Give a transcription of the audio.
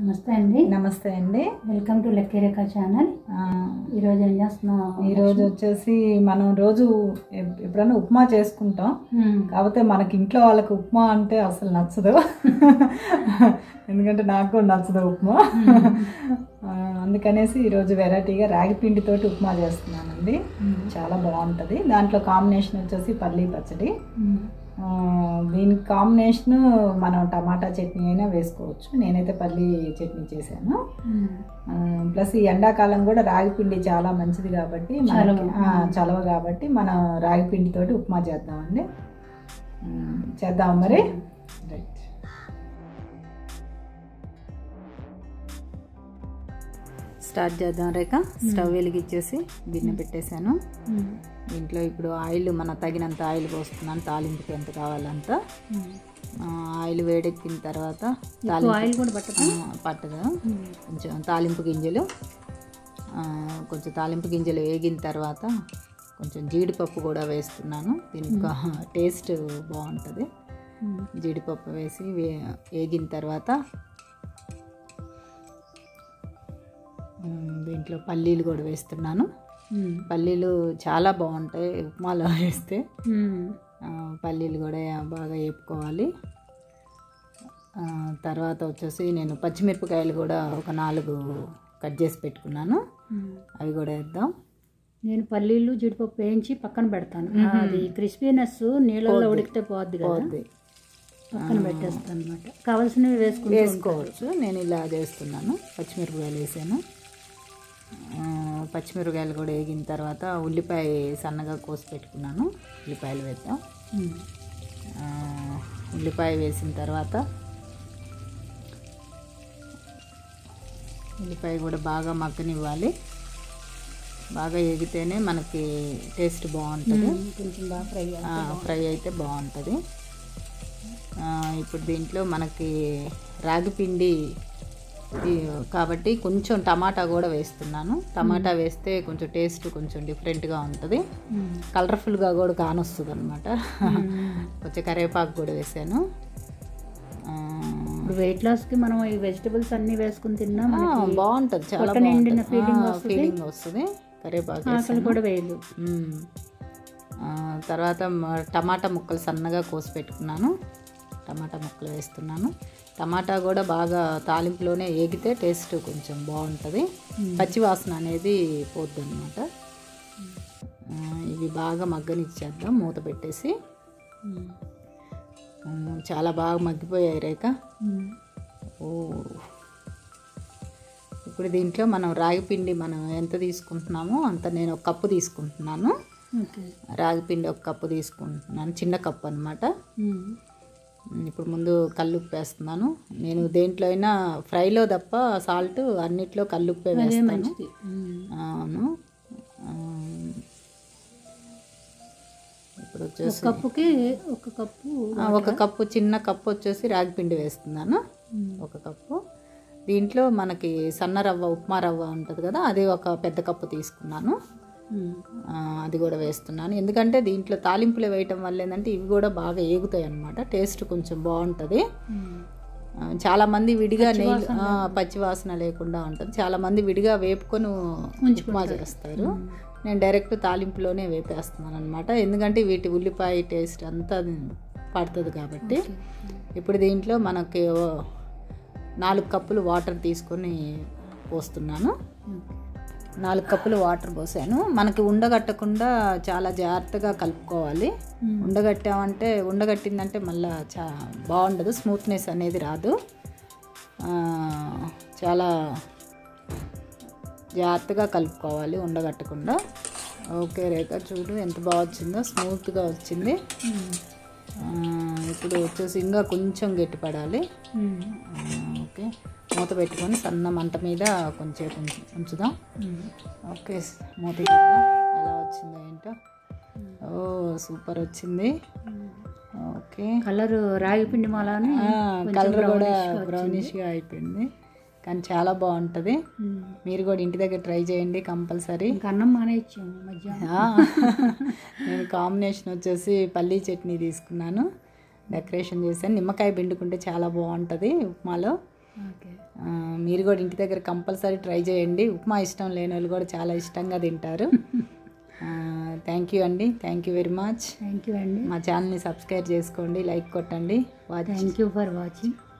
నమస్తే అండి నమస్తే అండి వెల్కమ్ టు లెక్కేరేఖ ఛానల్ ఆ, ఈరోజు ఏం చేస్తున్నాం ఈరోజు వచ్చేసి మనం రోజు ఎప్- ఎప్పుడైనా ఉప్మా చేసుకుంటాం మ్మ్. కాకపోతే మనకి ఇంట్లో వాళ్ళకి ఉప్మా అంటే అసలు నచ్చదు ఎందుకంటే నాకు కూడా నచ్చదు ఉప్మా ఆ, అందుకనేసి ఈరోజు వెరైటీగా రాగి పిండితోటి ఉప్మా చేస్తున్నానండి చాలా బాగుంటుంది దాంట్లో కాంబినేషన్ వచ్చేసి పల్లీ పచ్చడి మ్మ్. ఆ, దీనికి కాంబినేషన్ మనం టమాటా చట్నీ అయినా వేసుకోవచ్చు నేనైతే పల్లీ చట్నీ చేశాను మ్మ్. ఆ, ప్లస్ ఈ ఎండాకాలం కూడా రాగి పిండి చాలా మంచిది కాబట్టి మనకి చలవ. ఆ, చలవ కాబట్టి మనం రాగి పిండితోటి ఉప్మా చేద్దామండి ఉమ్, చేద్దాం మరి రైట్ స్టార్ట్ చేద్దాం రేఖ స్టవ్ వెలిగించేసి గిన్నె పెట్టేశాను మ్మ్. దీంట్లో ఇప్పుడు ఆయిల్ మన తగినంత ఆయిల్ పోస్తున్నాను తాలింపుకి ఎంత కావాలంత మ్మ్. ఆ, ఆయిల్ వేడెక్కిన తర్వాత ఎక్కువ తాలింపు ఆయిల్ కూడా పట్టదా ఆ, పట్టదు కొంచెం తాలింపు గింజలు ఆ, కొంచెం తాలింపు గింజలు వేగిన తర్వాత కొంచెం జీడిపప్పు కూడా వేస్తున్నాను దీనికి టేస్ట్ బాగుంటుంది మ్మ్. జీడిపప్పు వేసి వే వేగిన తర్వాత ఉమ్, దీంట్లో పల్లీలు కూడా వేస్తున్నాను మ్మ్. పల్లీలు చాలా బాగుంటాయి ఉప్మాలో వేస్తే మ్మ్. ఆ, పల్లీలు కూడా బాగా వేపుకోవాలి ఆ, తర్వాత వచ్చేసి నేను పచ్చిమిరపకాయలు కూడా ఒక నాలుగు కట్ చేసి పెట్టుకున్నాను మ్మ్. అవి కూడా వేద్దాం నేను పల్లీలు జీడిపప్పు వేయించి పక్కన పెడతాను అది క్రిస్పీనెస్ నీళ్ళలో ఉడికితే పోద్ది కదా పోద్ది పక్కన పెట్టేస్తాను అనమాట కావాల్సినవి వేసుకుంటూ వేసుకోవచ్చు నేను ఇలా చేస్తున్నాను పచ్చిమిరపకాయలు వేసాను ఆ, పచ్చిమిరపకాయలు కూడా వేగిన తర్వాత ఉల్లిపాయ సన్నగా కోసి పెట్టుకున్నాను ఉల్లిపాయలు వేద్దాం మ్మ్. ఆ, ఉల్లిపాయ వేసిన తర్వాత ఉల్లిపాయ కూడా బాగా మగ్గనివ్వాలి బాగా ఎగితేనే మనకి టేస్ట్ బాగుంటుంది మ్మ్. కొంచెం బాగా ఫ్రై ఆ, ఫ్రై అయితే బాగుంటుంది ఆ, ఇప్పుడు దీంట్లో మనకి రాగి పిండి ఈ- కాబట్టి కొంచెం టమాటా కూడా వేస్తున్నాను టమాటా వేస్తే కొంచెం టేస్ట్ కొంచెం డిఫరెంట్గా ఉంటుంది కలర్ఫుల్గా కూడా కానొస్తుంది అనమాట కొంచెం కరివేపాకు కూడా వేసాను ఆ, ఇప్పుడు వెయిట్ లాస్ కి మనం ఈ వెజిటబుల్స్ అన్ని వేసుకుని తిన్నా ఆ, మనకి బాగుంటుంది చాలా పొట్ట నిండిన బాగుంటుంది feeling వస్తుంది. ఫీలింగ్ వస్తుంది కరివేపాకు ఆకలి వేసాను. కూడా వేయదు మ్మ్. ఆ, తర్వాత మ- టమాటా ముక్కలు సన్నగా కోసి పెట్టుకున్నాను టమాటా ముక్కలు వేస్తున్నాను టమాటా కూడా బాగా తాలింపులోనే ఏగితే టేస్ట్ కొంచెం బాగుంటుంది పచ్చి వాసన అనేది పోద్ది అనమాట ఇవి బాగా మగ్గనిచ్చేద్దాం మూత పెట్టేసి మ్మ్. మ్మ్, చాలా బాగా మగ్గిపోయాయి రేఖ మ్మ్. ఓ ఇప్పుడు దీంట్లో మనం రాగి పిండి మనం ఎంత తీసుకుంటున్నామో అంత నేను ఒక కప్పు తీసుకుంటున్నాను ఓకే రాగి పిండి ఒక కప్పు తీసుకుంటున్నాను చిన్న కప్పు అనమాట మ్మ్. ఇప్పుడు ముందు కల్లుప్పు వేస్తున్నాను నేను దేంట్లో అయినా ఫ్రైలో తప్ప సాల్ట్ అన్నిట్లో కల్లుప్పే అదే వేస్తాను మంచిది మ్మ్. అవును ఆ, ఇప్పుడు ఒక వచ్చేసి కప్పుకి ఒక కప్పు ఆ, ఒక కప్పు చిన్న కప్పు వచ్చేసి రాగి పిండి వేస్తున్నాను మ్మ్. ఒక కప్పు దీంట్లో మనకి సన్న రవ్వ ఉప్మా రవ్వ ఉంటుంది కదా అది ఒక పెద్ద కప్పు తీసుకున్నాను మ్మ్. ఆ, అది కూడా వేస్తున్నాను ఎందుకంటే దీంట్లో తాలింపులు వేయటం వల్ల ఏంటంటే ఇవి కూడా బాగా ఏగుతాయి అన్నమాట టేస్ట్ కొంచెం బాగుంటుంది మ్మ్. ఆ, చాలా మంది విడిగా నెయ్యి ఆ, పచ్చి వాసన లేకుండా ఉంటుంది చాలా మంది విడిగా వేపుకొని ఉప్మా చేస్తారు నేను డైరెక్ట్ తాలింపులోనే వేపేస్తున్నాను అనమాట ఎందుకంటే వీటి ఉల్లిపాయ టేస్ట్ అంతా పడుతుంది కాబట్టి ఇప్పుడు దీంట్లో మనకి ఓ నాలుగు కప్పులు వాటర్ తీసుకొని పోస్తున్నాను నాలుగు కప్పులు వాటర్ పోసాను మనకి ఉండగట్టకుండా చాలా జాగ్రత్తగా కలుపుకోవాలి మ్మ్. ఉండగట్టామంటే ఉండగట్టిందంటే మళ్ళీ చా బాగుండదు స్మూత్నెస్ అనేది రాదు ఆ, చాలా జాగ్రత్తగా కలుపుకోవాలి ఉండగట్టకుండా ఓకే రేఖ చూడు ఎంత బాగా వచ్చిందో స్మూత్గా వచ్చింది మ్మ్. ఆ, ఇప్పుడు వచ్చేసి ఇంకా కొంచెం గట్టిపడాలి మ్మ్. ఆ, ఓకే మూత పెట్టుకొని సన్న మంట మీద కొంచెం ఉంచు- ఉంచుదాం మ్మ్. ఓకే మూత చూద్దాం ఎలా వచ్చిందో ఏంటో ఓ సూపర్ వచ్చింది ఓకే కలర్ రాగి పిండి మాలానే కలర్ కూడా బ్రౌనిష్గా అయిపోయింది కానీ చాలా బాగుంటుంది మ్మ్. మీరు కూడా ఇంటి దగ్గర ట్రై చేయండి కంపల్సరీ ఇంక అన్నం మానేచ్చాము మధ్యాహ్నం ఆ, నేను కాంబినేషన్ వచ్చేసి పల్లీ చట్నీ తీసుకున్నాను డెకరేషన్ చేశాను నిమ్మకాయ పిండుకుంటే చాలా బాగుంటుంది ఉప్మాలో ఓకే ఆ, మీరు కూడా ఇంటి దగ్గర కంపల్సరీ ట్రై చేయండి ఉప్మా ఇష్టం లేని వాళ్ళు కూడా చాలా ఇష్టంగా తింటారు థ్యాంక్ యూ అండి thank you very much thank you అండి మా ఛానల్ని సబ్స్క్రైబ్ చేసుకోండి లైక్ కొట్టండి watch thank you for watching